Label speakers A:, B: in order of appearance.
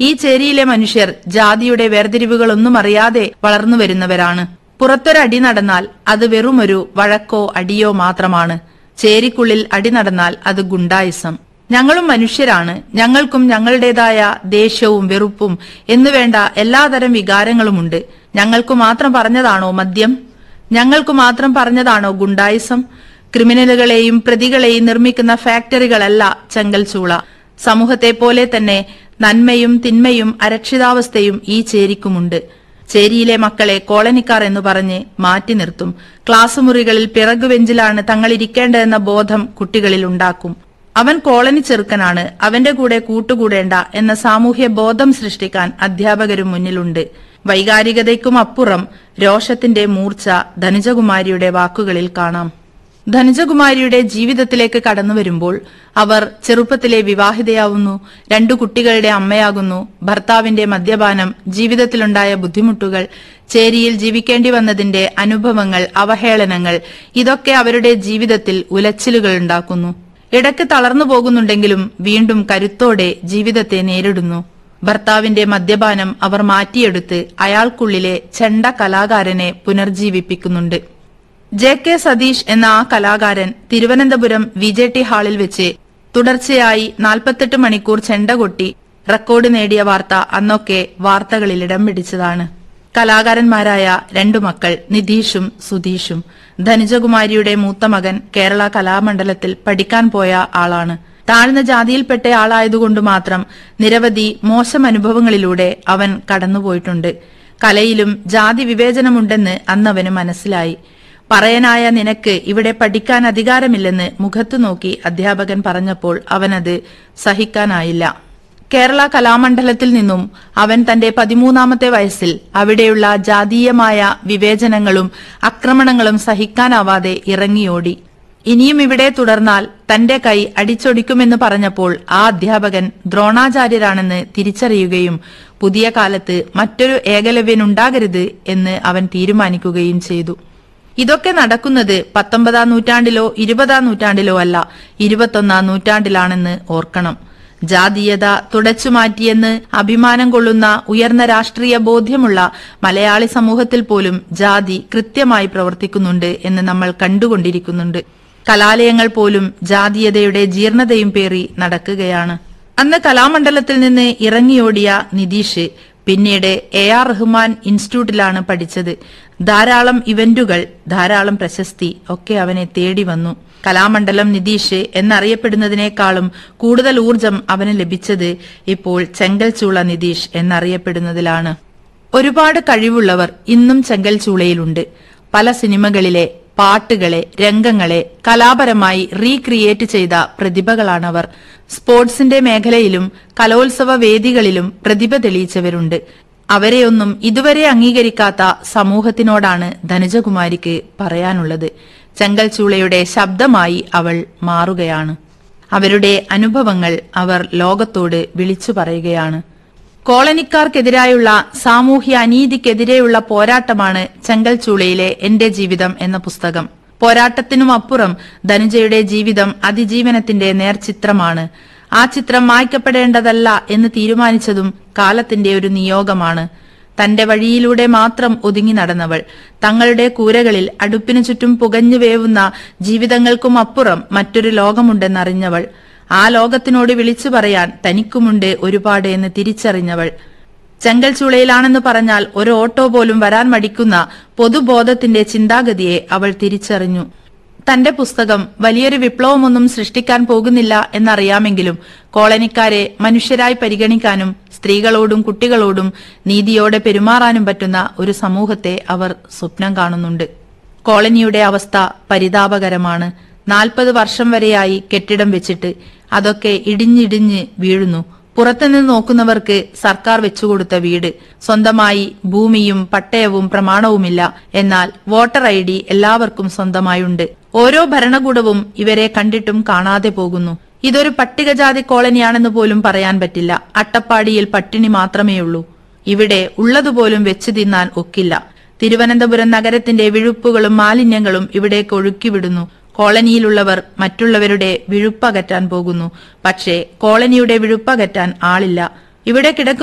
A: ഈ ചേരിയിലെ മനുഷ്യർ ജാതിയുടെ വേർതിരിവുകളൊന്നും അറിയാതെ വളർന്നു വരുന്നവരാണ് പുറത്തൊരടി നടന്നാൽ അത് വെറുമൊരു വഴക്കോ അടിയോ മാത്രമാണ് ചേരിക്കുള്ളിൽ അടി നടന്നാൽ അത് ഗുണ്ടായിസം ഞങ്ങളും മനുഷ്യരാണ് ഞങ്ങൾക്കും ഞങ്ങളുടേതായ ദേഷ്യവും വെറുപ്പും എന്നുവേണ്ട എല്ലാതരം വികാരങ്ങളുമുണ്ട് ഞങ്ങൾക്ക് മാത്രം പറഞ്ഞതാണോ മദ്യം ഞങ്ങൾക്ക് മാത്രം പറഞ്ഞതാണോ ഗുണ്ടായിസം ക്രിമിനലുകളെയും പ്രതികളെയും നിർമ്മിക്കുന്ന ഫാക്ടറികളല്ല ചെങ്കൽച്ചൂള സമൂഹത്തെ പോലെ തന്നെ നന്മയും തിന്മയും അരക്ഷിതാവസ്ഥയും ഈ ചേരിക്കുമുണ്ട് ചേരിയിലെ മക്കളെ കോളനിക്കാർ എന്ന് പറഞ്ഞ് മാറ്റി നിർത്തും ക്ലാസ് മുറികളിൽ പിറകുബെഞ്ചിലാണ് തങ്ങൾ ഇരിക്കേണ്ടതെന്ന ബോധം കുട്ടികളിൽ ഉണ്ടാക്കും അവൻ കോളനി ചെറുക്കനാണ് അവന്റെ കൂടെ കൂട്ടുകൂടേണ്ട എന്ന സാമൂഹ്യ ബോധം സൃഷ്ടിക്കാൻ അധ്യാപകരും മുന്നിലുണ്ട് വൈകാരികതയ്ക്കും അപ്പുറം രോഷത്തിന്റെ മൂർച്ച ധനുജകുമാരിയുടെ വാക്കുകളിൽ കാണാം ധനുജകുമാരിയുടെ ജീവിതത്തിലേക്ക് കടന്നു വരുമ്പോൾ അവർ ചെറുപ്പത്തിലെ വിവാഹിതയാവുന്നു രണ്ടു കുട്ടികളുടെ അമ്മയാകുന്നു ഭർത്താവിന്റെ മദ്യപാനം ജീവിതത്തിലുണ്ടായ ബുദ്ധിമുട്ടുകൾ ചേരിയിൽ ജീവിക്കേണ്ടി വന്നതിന്റെ അനുഭവങ്ങൾ അവഹേളനങ്ങൾ ഇതൊക്കെ അവരുടെ ജീവിതത്തിൽ ഉലച്ചിലുകൾ ഉണ്ടാക്കുന്നു ഇടയ്ക്ക് തളർന്നു പോകുന്നുണ്ടെങ്കിലും വീണ്ടും കരുത്തോടെ ജീവിതത്തെ നേരിടുന്നു ഭർത്താവിന്റെ മദ്യപാനം അവർ മാറ്റിയെടുത്ത് അയാൾക്കുള്ളിലെ ചെണ്ട കലാകാരനെ പുനർജീവിപ്പിക്കുന്നുണ്ട് ജെ കെ സതീഷ് എന്ന ആ കലാകാരൻ തിരുവനന്തപുരം വി ജെ ടി ഹാളിൽ വെച്ച് തുടർച്ചയായി നാൽപ്പത്തെട്ട് മണിക്കൂർ ചെണ്ട കൊട്ടി റെക്കോർഡ് നേടിയ വാർത്ത അന്നൊക്കെ വാർത്തകളിൽ ഇടം പിടിച്ചതാണ് കലാകാരന്മാരായ രണ്ടു മക്കൾ നിധീഷും സുധീഷും ധനുജകുമാരിയുടെ മൂത്ത മകൻ കേരള കലാമണ്ഡലത്തിൽ പഠിക്കാൻ പോയ ആളാണ് താഴ്ന്ന ജാതിയിൽപ്പെട്ട ആളായതുകൊണ്ട് മാത്രം നിരവധി മോശം അനുഭവങ്ങളിലൂടെ അവൻ കടന്നുപോയിട്ടുണ്ട് കലയിലും ജാതി വിവേചനമുണ്ടെന്ന് അന്നവന് മനസ്സിലായി പറയനായ നിനക്ക് ഇവിടെ പഠിക്കാൻ അധികാരമില്ലെന്ന് മുഖത്തു നോക്കി അധ്യാപകൻ പറഞ്ഞപ്പോൾ അവനത് സഹിക്കാനായില്ല കേരള കലാമണ്ഡലത്തിൽ നിന്നും അവൻ തന്റെ പതിമൂന്നാമത്തെ വയസ്സിൽ അവിടെയുള്ള ജാതീയമായ വിവേചനങ്ങളും ആക്രമണങ്ങളും സഹിക്കാനാവാതെ ഇറങ്ങിയോടി ഇനിയും ഇവിടെ തുടർന്നാൽ തന്റെ കൈ അടിച്ചൊടിക്കുമെന്ന് പറഞ്ഞപ്പോൾ ആ അധ്യാപകൻ ദ്രോണാചാര്യരാണെന്ന് തിരിച്ചറിയുകയും പുതിയ കാലത്ത് മറ്റൊരു ഏകലവ്യനുണ്ടാകരുത് എന്ന് അവൻ തീരുമാനിക്കുകയും ചെയ്തു ഇതൊക്കെ നടക്കുന്നത് പത്തൊമ്പതാം നൂറ്റാണ്ടിലോ ഇരുപതാം നൂറ്റാണ്ടിലോ അല്ല ഇരുപത്തൊന്നാം നൂറ്റാണ്ടിലാണെന്ന് ഓർക്കണം ജാതീയത തുടച്ചുമാറ്റിയെന്ന് അഭിമാനം കൊള്ളുന്ന ഉയർന്ന രാഷ്ട്രീയ ബോധ്യമുള്ള മലയാളി സമൂഹത്തിൽ പോലും ജാതി കൃത്യമായി പ്രവർത്തിക്കുന്നുണ്ട് എന്ന് നമ്മൾ കണ്ടുകൊണ്ടിരിക്കുന്നുണ്ട് കലാലയങ്ങൾ പോലും ജാതീയതയുടെ ജീർണതയും പേറി നടക്കുകയാണ് അന്ന് കലാമണ്ഡലത്തിൽ നിന്ന് ഇറങ്ങിയോടിയ നിതീഷ് പിന്നീട് എ ആർ റഹ്മാൻ ഇൻസ്റ്റിറ്റ്യൂട്ടിലാണ് പഠിച്ചത് ധാരാളം ഇവന്റുകൾ ധാരാളം പ്രശസ്തി ഒക്കെ അവനെ തേടി വന്നു കലാമണ്ഡലം നിതീഷ് എന്നറിയപ്പെടുന്നതിനേക്കാളും കൂടുതൽ ഊർജം അവന് ലഭിച്ചത് ഇപ്പോൾ ചെങ്കൽച്ചൂള നിതീഷ് എന്നറിയപ്പെടുന്നതിലാണ് ഒരുപാട് കഴിവുള്ളവർ ഇന്നും ചെങ്കൽച്ചൂളയിലുണ്ട് പല സിനിമകളിലെ പാട്ടുകളെ രംഗങ്ങളെ കലാപരമായി റീക്രിയേറ്റ് ചെയ്ത പ്രതിഭകളാണവർ സ്പോർട്സിന്റെ മേഖലയിലും കലോത്സവ വേദികളിലും പ്രതിഭ തെളിയിച്ചവരുണ്ട് അവരെയൊന്നും ഇതുവരെ അംഗീകരിക്കാത്ത സമൂഹത്തിനോടാണ് ധനുജകുമാരിക്ക് പറയാനുള്ളത് ചെങ്കൽച്ചൂളയുടെ ശബ്ദമായി അവൾ മാറുകയാണ് അവരുടെ അനുഭവങ്ങൾ അവർ ലോകത്തോട് വിളിച്ചു പറയുകയാണ് കോളനിക്കാർക്കെതിരായുള്ള സാമൂഹ്യ അനീതിക്കെതിരെയുള്ള പോരാട്ടമാണ് ചെങ്കൽച്ചൂളയിലെ എന്റെ ജീവിതം എന്ന പുസ്തകം പോരാട്ടത്തിനും അപ്പുറം ധനുജയുടെ ജീവിതം അതിജീവനത്തിന്റെ നേർചിത്രമാണ് ആ ചിത്രം മായ്ക്കപ്പെടേണ്ടതല്ല എന്ന് തീരുമാനിച്ചതും കാലത്തിന്റെ ഒരു നിയോഗമാണ് തന്റെ വഴിയിലൂടെ മാത്രം ഒതുങ്ങി നടന്നവൾ തങ്ങളുടെ കൂരകളിൽ അടുപ്പിനു ചുറ്റും പുകഞ്ഞു വേവുന്ന ജീവിതങ്ങൾക്കും അപ്പുറം മറ്റൊരു ലോകമുണ്ടെന്നറിഞ്ഞവൾ ആ ലോകത്തിനോട് വിളിച്ചു പറയാൻ തനിക്കുമുണ്ട് ഒരുപാട് എന്ന് തിരിച്ചറിഞ്ഞവൾ ചെങ്കൽ ചുളയിലാണെന്ന് പറഞ്ഞാൽ ഒരു ഓട്ടോ പോലും വരാൻ മടിക്കുന്ന പൊതുബോധത്തിന്റെ ചിന്താഗതിയെ അവൾ തിരിച്ചറിഞ്ഞു തന്റെ പുസ്തകം വലിയൊരു വിപ്ലവമൊന്നും സൃഷ്ടിക്കാൻ പോകുന്നില്ല എന്നറിയാമെങ്കിലും കോളനിക്കാരെ മനുഷ്യരായി പരിഗണിക്കാനും സ്ത്രീകളോടും കുട്ടികളോടും നീതിയോടെ പെരുമാറാനും പറ്റുന്ന ഒരു സമൂഹത്തെ അവർ സ്വപ്നം കാണുന്നുണ്ട് കോളനിയുടെ അവസ്ഥ പരിതാപകരമാണ് നാൽപ്പത് വർഷം വരെയായി കെട്ടിടം വെച്ചിട്ട് അതൊക്കെ ഇടിഞ്ഞിടിഞ്ഞ് വീഴുന്നു പുറത്തുനിന്ന് നോക്കുന്നവർക്ക് സർക്കാർ വെച്ചുകൊടുത്ത വീട് സ്വന്തമായി ഭൂമിയും പട്ടയവും പ്രമാണവുമില്ല എന്നാൽ വോട്ടർ ഐ ഡി എല്ലാവർക്കും സ്വന്തമായുണ്ട് ഓരോ ഭരണകൂടവും ഇവരെ കണ്ടിട്ടും കാണാതെ പോകുന്നു ഇതൊരു പട്ടികജാതി കോളനിയാണെന്ന് പോലും പറയാൻ പറ്റില്ല അട്ടപ്പാടിയിൽ പട്ടിണി മാത്രമേയുള്ളൂ ഇവിടെ ഉള്ളതുപോലും വെച്ചു തിന്നാൻ ഒക്കില്ല തിരുവനന്തപുരം നഗരത്തിന്റെ വിഴുപ്പുകളും മാലിന്യങ്ങളും ഇവിടേക്ക് ഒഴുക്കിവിടുന്നു കോളനിയിലുള്ളവർ മറ്റുള്ളവരുടെ വിഴുപ്പകറ്റാൻ പോകുന്നു പക്ഷേ കോളനിയുടെ വിഴുപ്പകറ്റാൻ ആളില്ല ഇവിടെ കിടക്കുന്ന